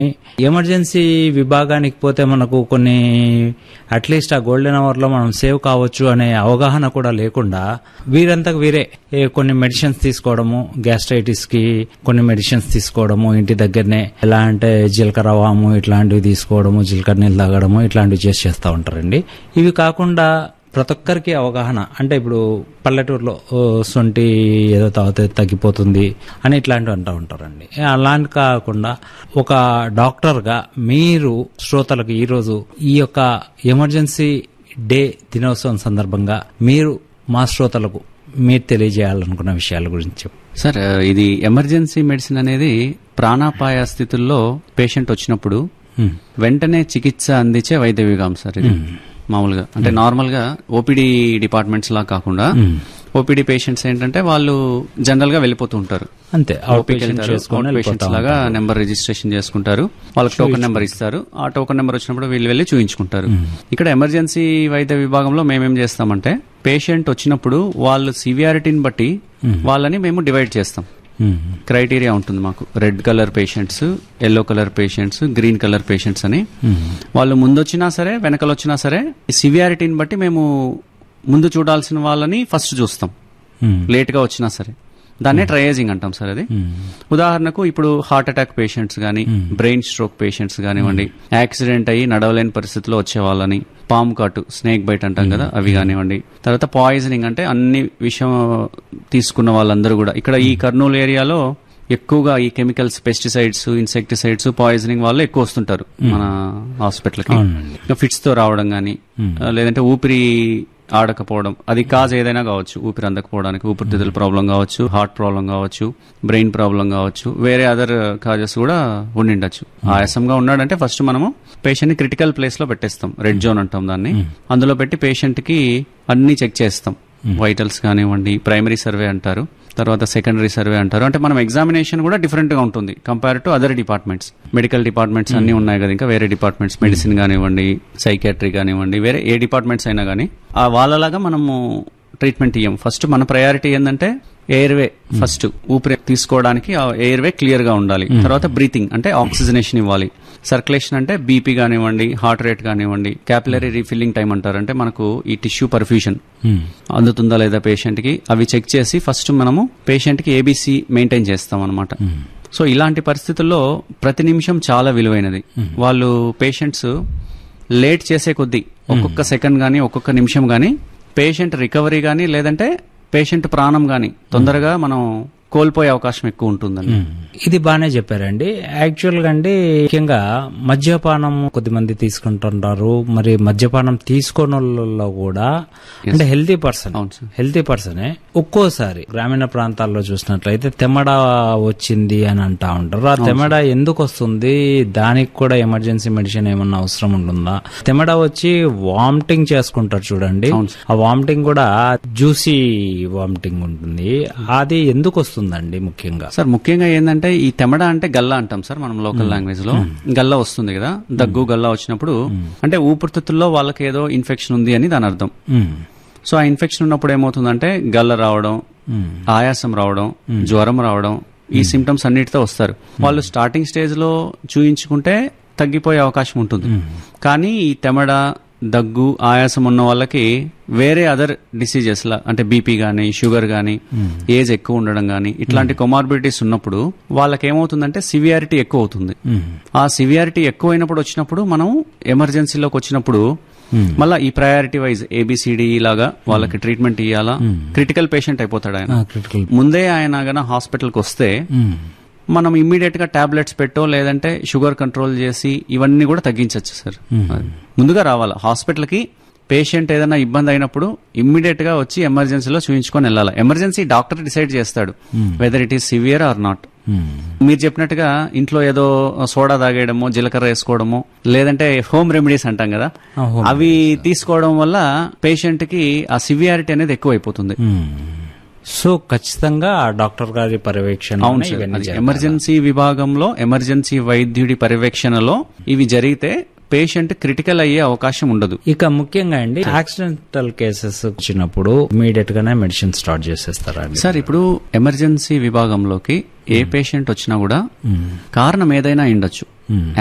Emergency విభాగానికి పోతే మనకు కొన్ని అట్లీస్ట్ ఆ గోల్డెన్ అవర్ లో మనం సేవ్ కావచ్చు అనే అవగాహన కూడా లేకుండా వీరంతకు వీరే ఏ కొన్ని మెడిసిన్స్ తీసుకోవడము గ్యాస్ట్రైటిస్ కి కొన్ని మెడిసిన్స్ తీసుకోవడము ఇంటి దగ్గరనే ఎలా అంటే జీలకర్ర వాము ఇట్లాంటివి తీసుకోవడము జీలకర్ర నీళ్ళు తాగడము ఇట్లాంటివి చేసి చేస్తూ ఉంటారండి ఇవి కాకుండా ప్రతి ఒక్కరికి అవగాహన అంటే ఇప్పుడు పల్లెటూరులో ఓ, సొంటి ఏదో తాగితే తగ్గిపోతుంది అని ఇట్లాంటివి అంటూ ఉంటారండి అలాంటి కాకుండా ఒక డాక్టర్గా మీరు శ్రోతలకు ఈరోజు ఈ యొక్క ఎమర్జెన్సీ డే దినోత్సవం సందర్భంగా మీరు మా శ్రోతలకు మీరు తెలియజేయాలనుకున్న విషయాల గురించి చెప్పు. సార్ ఇది ఎమర్జెన్సీ మెడిసిన్ అనేది ప్రాణాపాయ స్థితుల్లో పేషెంట్ వచ్చినప్పుడు హ్మ్. వెంటనే చికిత్స అందించే వైద్య విభాగం సార్ ఇది మామూలుగా అంటే నార్మల్ గా ఓపీడీ డిపార్ట్మెంట్స్ లా కాకుండా ఓపీడీ పేషెంట్స్ ఏంటంటే వాళ్ళు జనరల్ గా వెళ్ళిపోతూ ఉంటారు అంతే అవుట్ ఓపీకి పేషెంట్ వెళ్తారు చేసుకొని అవుట్ పేషెంట్స్ వెళ్ళిపోతా లాగా నెంబర్ రిజిస్ట్రేషన్ చేసుకుంటారు వాళ్ళకి టోకెన్ నెంబర్ ఇస్తారు ఆ టోకెన్ నెంబర్ వచ్చినప్పుడు వీళ్ళు వెళ్ళి చూయించుకుంటారు ఇక్కడ ఎమర్జెన్సీ వైద్య విభాగంలో మేమేం చేస్తామంటే పేషెంట్ వచ్చినప్పుడు వాళ్ళు సివియారిటీని బట్టి వాళ్ళని మేము డివైడ్ చేస్తాం హ్మ్. క్రైటీరియా ఉంటుంది మాకు red colour patients yellow colour patients green colour patients అని వాళ్ళు ముందు వచ్చినా సరే వెనకలు వచ్చినా సరే ఈ సివియారిటీని బట్టి మేము ముందు చూడాల్సిన వాళ్ళని ఫస్ట్ చూస్తాం హ్మ్. లేట్ గా వచ్చినా సరే దాన్నే ట్రయేజింగ్ అంటాం సార్ అది ఉదాహరణకు ఇప్పుడు హార్ట్ అటాక్ పేషెంట్స్ కానీ బ్రెయిన్ స్ట్రోక్ పేషెంట్స్ కానివ్వండి యాక్సిడెంట్ అయ్యి నడవలేని పరిస్థితిలో వచ్చే వాళ్ళని పాము కాటు స్నేక్ బైట్ అంటాం కదా అవి కానివ్వండి తర్వాత పాయిజనింగ్ అంటే అన్ని విషయం తీసుకున్న వాళ్ళందరూ కూడా ఇక్కడ ఈ కర్నూలు ఏరియాలో ఎక్కువగా ఈ కెమికల్స్ పెస్టిసైడ్స్ ఇన్సెక్టిసైడ్స్ పాయిజనింగ్ వాళ్ళు ఎక్కువ వస్తుంటారు మన హాస్పిటల్కి అవునండి. ఇంకా ఫిట్స్ తో రావడం కానీ లేదంటే ఊపిరి ఆడకపోవడం అది కాజ్ ఏదైనా కావచ్చు ఊపిరి అందకపోవడానికి ఊపిరితిత్తుల ప్రాబ్లం కావచ్చు హార్ట్ ప్రాబ్లం కావచ్చు బ్రెయిన్ ప్రాబ్లం కావచ్చు వేరే అదర్ కాజెస్ కూడా ఉండిండొచ్చు ఆయాసంగా ఉన్నాడంటే ఫస్ట్ మనము పేషెంట్ ని క్రిటికల్ ప్లేస్ లో పెట్టేస్తాం రెడ్ జోన్ అంటాం దాన్ని అందులో పెట్టి పేషెంట్ కి అన్ని చెక్ చేస్తాం వైటల్స్ కానివ్వండి ప్రైమరీ సర్వే అంటారు తర్వాత సెకండరీ సర్వే అంటారు అంటే మనం ఎగ్జామినేషన్ కూడా డిఫరెంట్ గా ఉంటుంది compare to other departments medical departments అన్ని ఉన్నాయి కదా ఇంకా వేరే డిపార్ట్మెంట్స్ మెడిసిన్ కానివ్వండి సైకాట్రీ కానివ్వండి వేరే ఏ డిపార్ట్మెంట్స్ అయినా కానీ ఆ వాళ్ళలాగా మనము ట్రీట్మెంట్ ఇయ్యం ఫస్ట్ మన ప్రయారిటీ ఏంటంటే ఎయిర్వే ఫస్ట్ ఊపిరి తీసుకోవడానికి ఆ ఎయిర్వే క్లియర్ గా ఉండాలి తర్వాత బ్రీతింగ్ అంటే ఆక్సిజనేషన్ ఇవ్వాలి సర్క్యులేషన్ అంటే బీపీ కానివ్వండి హార్ట్ రేట్ కానివ్వండి క్యాపిలరీ రీఫిల్లింగ్ టైం అంటారు అంటే మనకు ఈ టిష్యూ పర్ఫ్యూషన్ హ్మ్. అందుతుందా లేదా పేషెంట్ కి అవి చెక్ చేసి ఫస్ట్ మనము పేషెంట్ కి ఏబీసీ మెయింటైన్ చేస్తాం అనమాట సో ఇలాంటి పరిస్థితుల్లో ప్రతి నిమిషం చాలా విలువైనది వాళ్ళు పేషెంట్స్ లేట్ చేసే కొద్దీ ఒక్కొక్క సెకండ్ గానీ ఒక్కొక్క నిమిషం గానీ పేషెంట్ రికవరీ గానీ లేదంటే పేషెంట్ ప్రాణం గానీ తొందరగా మనం కోల్పోయే అవకాశం ఎక్కువ ఉంటుందండి ఇది బాగానే చెప్పారండి యాక్చువల్ గా అండి ముఖ్యంగా మద్యపానం కొద్దిమంది తీసుకుంటుంటారు మరి మద్యపానం తీసుకోని వాళ్ళలో కూడా అంటే హెల్తీ పర్సన్ అవును సార్. హెల్తీ పర్సనే ఒక్కోసారి గ్రామీణ ప్రాంతాల్లో చూసినట్లయితే తెమ్మడ వచ్చింది అని అంటా ఉంటారు ఆ తెమ్మడ ఎందుకు వస్తుంది దానికి కూడా ఎమర్జెన్సీ మెడిసిన్ ఏమన్నా అవసరం ఉంటుందా తెమ్మడ వచ్చి వామిటింగ్ చేసుకుంటారు చూడండి అవును ఆ వామిటింగ్ కూడా జ్యూసీ వామిటింగ్ ఉంటుంది అది ఎందుకు వస్తుందండి ముఖ్యంగా సార్ ముఖ్యంగా ఏంటంటే ఈ తెమడ అంటే గల్లా అంటాం సార్ మనం లోకల్ లాంగ్వేజ్ లో గల్లా వస్తుంది కదా దగ్గు గల్లా వచ్చినప్పుడు అంటే ఊపిరితిత్తుల్లో వాళ్ళకి ఏదో ఇన్ఫెక్షన్ ఉంది అని దాని అర్థం ఉమ్, సో ఆ ఇన్ఫెక్షన్ ఉన్నప్పుడు ఏమవుతుందంటే గల్ల రావడం ఉమ్, ఆయాసం రావడం జ్వరం రావడం ఈ సిమ్టమ్స్ అన్నిటితో వస్తారు వాళ్ళు స్టార్టింగ్ స్టేజ్ లో చూయించుకుంటే తగ్గిపోయే అవకాశం ఉంటుంది కానీ ఈ తెమడ దగ్గు ఆయాసం ఉన్న వాళ్ళకి వేరే అదర్ డిసీజెస్ లా అంటే బీపీ గానీ షుగర్ గానీ ఏజ్ ఎక్కువ ఉండడం గానీ ఇట్లాంటి కొమార్బిడిటీస్ ఉన్నప్పుడు వాళ్ళకి ఏమవుతుందంటే సివియారిటీ ఎక్కువ అవుతుంది ఉమ్, ఆ సివియారిటీ ఎక్కువైనప్పుడు వచ్చినప్పుడు మనం ఎమర్జెన్సీలోకి వచ్చినప్పుడు మళ్ళీ ఈ ప్రయారిటీ వైజ్ ఏబిసిడి లాగా వాళ్ళకి ట్రీట్మెంట్ ఇవ్వాలా క్రిటికల్ పేషెంట్ అయిపోతాడు ఆయన ఆ, క్రిటికల్ ముందే ఆయన గన హాస్పిటల్కి వస్తే ఉమ్, మనం ఇమ్మీడియట్ గా టాబ్లెట్స్ పెట్టో లేదంటే షుగర్ కంట్రోల్ చేసి ఇవన్నీ కూడా తగ్గించవచ్చు సార్ అది. ముందుగా రావాలా హాస్పిటల్ కి పేషెంట్ ఏదైనా ఇబ్బంది అయినప్పుడు ఇమ్మీడియట్ గా వచ్చి ఎమర్జెన్సీలో చూయించుకొని వెళ్ళాలి ఎమర్జెన్సీ డాక్టర్ డిసైడ్ చేస్తాడు whether it is severe or not um, మీరు చెప్పినట్టుగా ఇంట్లో ఏదో సోడా తాగేయడమో జీలకర్ర వేసుకోవడమో లేదంటే హోమ్ రెమెడీస్ అంటాం కదా ఆ, home అవి తీసుకోవడం వల్ల పేషెంట్ కి ఆ సివియారిటీ అనేది ఎక్కువ అయిపోతుంది ఉమ్. సో ఖచ్చితంగా ఆ డాక్టర్ గారి పర్యవేక్షణ అవును సార్ అది ఎమర్జెన్సీ విభాగంలో ఎమర్జెన్సీ వైద్యుడి పర్యవేక్షణలో ఇవి జరిగితే పేషెంట్ క్రిటికల్ అయ్యే అవకాశం ఉండదు ఇక ముఖ్యంగా అండి యాక్సిడెంటల్ కేసెస్ వచ్చినప్పుడు ఇమీడియట్ గానే మెడిసిన్ స్టార్ట్ చేసేస్తారా అండి సార్ ఇప్పుడు ఎమర్జెన్సీ విభాగంలోకి ఏ పేషెంట్ వచ్చినా కూడా కారణం ఏదైనా ఉండొచ్చు